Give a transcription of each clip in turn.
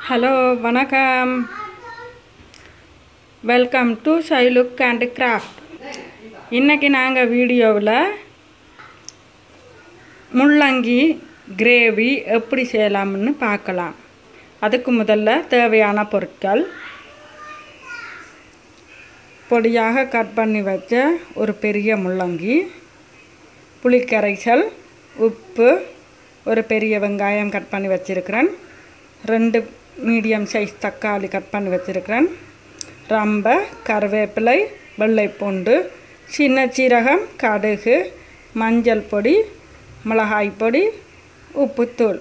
hello வணக்கம் welcome to ஷைலுக் and craft இன்றைக்கி நாங்கள் வீடியோவில் முள்ளங்கி கிரேவி எப்படி செய்யலாம்னு பார்க்கலாம் அதுக்கு முதல்ல தேவையான பொருட்கள் பொடியாக கட் பண்ணி வச்ச ஒரு பெரிய முள்ளங்கி புளிக்கரைசல் உப்பு ஒரு பெரிய வெங்காயம் கட் பண்ணி வச்சுருக்கிறேன் ரெண்டு மீடியம் சைஸ் தக்காளி கட் பண்ணி வச்சுருக்கிறேன் ரம்பை கருவேப்பிலை வெள்ளைப்பூண்டு சின்ன சீரகம் கடுகு மஞ்சள் பொடி மிளகாய் பொடி உப்புத்தூள்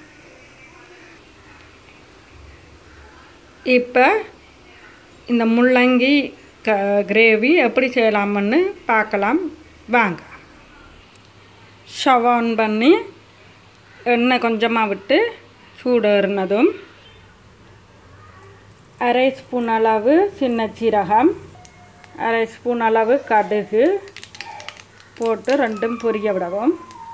இப்போ இந்த முள்ளங்கி க கிரேவி எப்படி செய்யலாம்னு பார்க்கலாம் வாங்க ஸ்டவ் ஆன் பண்ணி எண்ணெய் கொஞ்சமாக விட்டு சூடேறினதும் அரை ஸ்பூன் அளவு சின்ன சீரகம் அரை ஸ்பூன் அளவு கடுகு போட்டு ரெண்டும் பொரிய விடவும்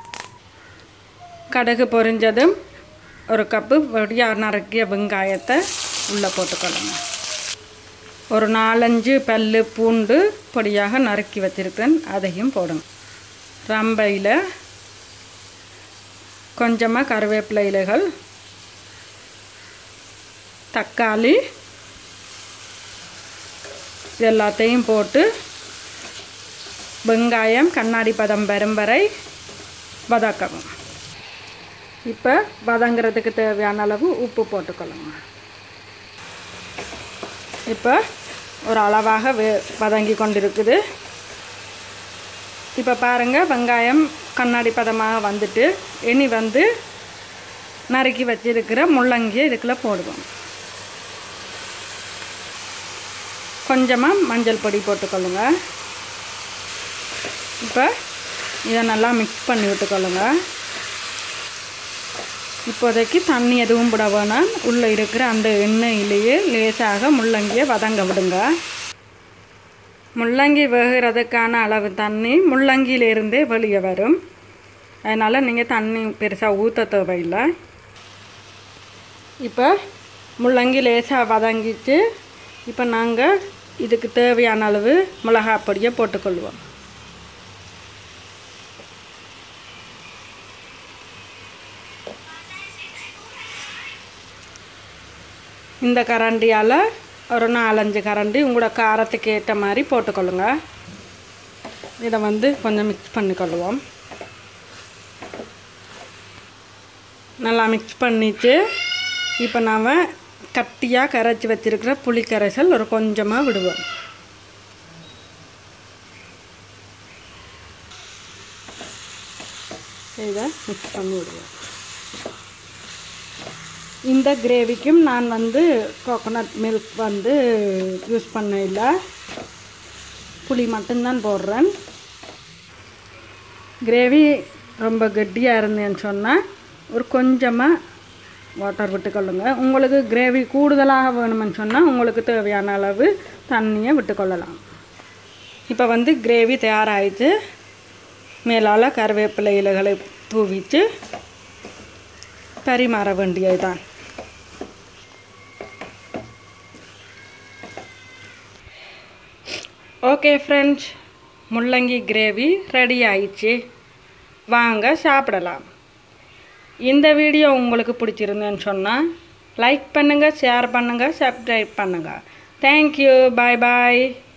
கடுகு பொரிஞ்சதும் ஒரு கப்பு பொடியாக நறுக்கிய வெங்காயத்தை உள்ளே போட்டுக்கொள்ளுங்க ஒரு நாலஞ்சு பல் பூண்டு பொடியாக நறுக்கி வச்சுருக்கேன் அதையும் போடுங்க ரம்பையில் கொஞ்சமாக கருவேப்பிலை இலைகள் தக்காளி இது எல்லாத்தையும் போட்டு வெங்காயம் கண்ணாடி பதம் வரும் வரை வதக்கவும் இப்போ வதங்கிறதுக்கு தேவையான அளவு உப்பு போட்டுக்கொள்ளுங்க இப்போ ஒரு அளவாக வே வதங்கி கொண்டிருக்குது இப்போ பாருங்கள் வெங்காயம் கண்ணாடி பதமாக வந்துட்டு இனி வந்து நறுக்கி வச்சிருக்கிற முள்ளங்கியை இதுக்குள்ளே போடுவோம் கொஞ்சமாக மஞ்சள் பொடி போட்டுக்கொள்ளுங்க இப்போ இதை நல்லா மிக்ஸ் பண்ணி விட்டுக்கொள்ளுங்க இப்போதைக்கு தண்ணி எதுவும் விட வேணாம் உள்ளே இருக்கிற அந்த எண்ணெயிலேயே லேசாக முள்ளங்கியை வதங்க விடுங்க முள்ளங்கி வேகிறதுக்கான அளவு தண்ணி முள்ளங்கியிலேருந்தே வெளியே வரும் அதனால் நீங்கள் தண்ணி பெருசாக ஊற்ற தேவையில்லை இப்போ முள்ளங்கி லேசாக வதங்கிச்சு இப்போ நாங்கள் இதுக்கு தேவையான அளவு மிளகாய் பொடியை போட்டுக்கொள்வோம் இந்த கரண்டியால் ஒரு நாலஞ்சு கரண்டி உங்களோட காரத்துக்கு ஏற்ற மாதிரி போட்டுக்கொள்ளுங்க இதை வந்து கொஞ்சம் மிக்ஸ் பண்ணிக்கொள்ளுவோம் நல்லா மிக்ஸ் பண்ணிட்டு இப்போ நாம் கட்டியாக கரைச்சி வச்சுருக்கிற புளி கரைசல் ஒரு கொஞ்சமாக விடுவோம் இதை மிக்ஸ் பண்ணி விடுவோம் இந்த கிரேவிக்கும் நான் வந்து கோகோனட் மில்க் வந்து யூஸ் பண்ண இல்லை புளி மட்டும்தான் போடுறேன் கிரேவி ரொம்ப கெட்டியாக இருந்தேன்னு சொன்னால் ஒரு கொஞ்சமாக வாட்டர் விட்டுக்கொள்ளுங்க உங்களுக்கு கிரேவி கூடுதலாக வேணுமென்னு சொன்னால் உங்களுக்கு தேவையான அளவு தண்ணியை விட்டுக்கொள்ளலாம் இப்போ வந்து கிரேவி தயாராகிட்டு மேலால் கருவேப்பிலை இலைகளை தூவிட்டு பரிமாற வேண்டியது தான் ஓகே ஃப்ரெண்ட்ஸ் முள்ளங்கி கிரேவி ரெடி ஆயிடுச்சு வாங்க சாப்பிடலாம் இந்த வீடியோ உங்களுக்கு பிடிச்சிருந்தேன்னு சொன்னால் லைக் பண்ணுங்கள் ஷேர் பண்ணுங்கள் சப்ஸ்கிரைப் பண்ணுங்கள் தேங்க்யூ பாய் பாய்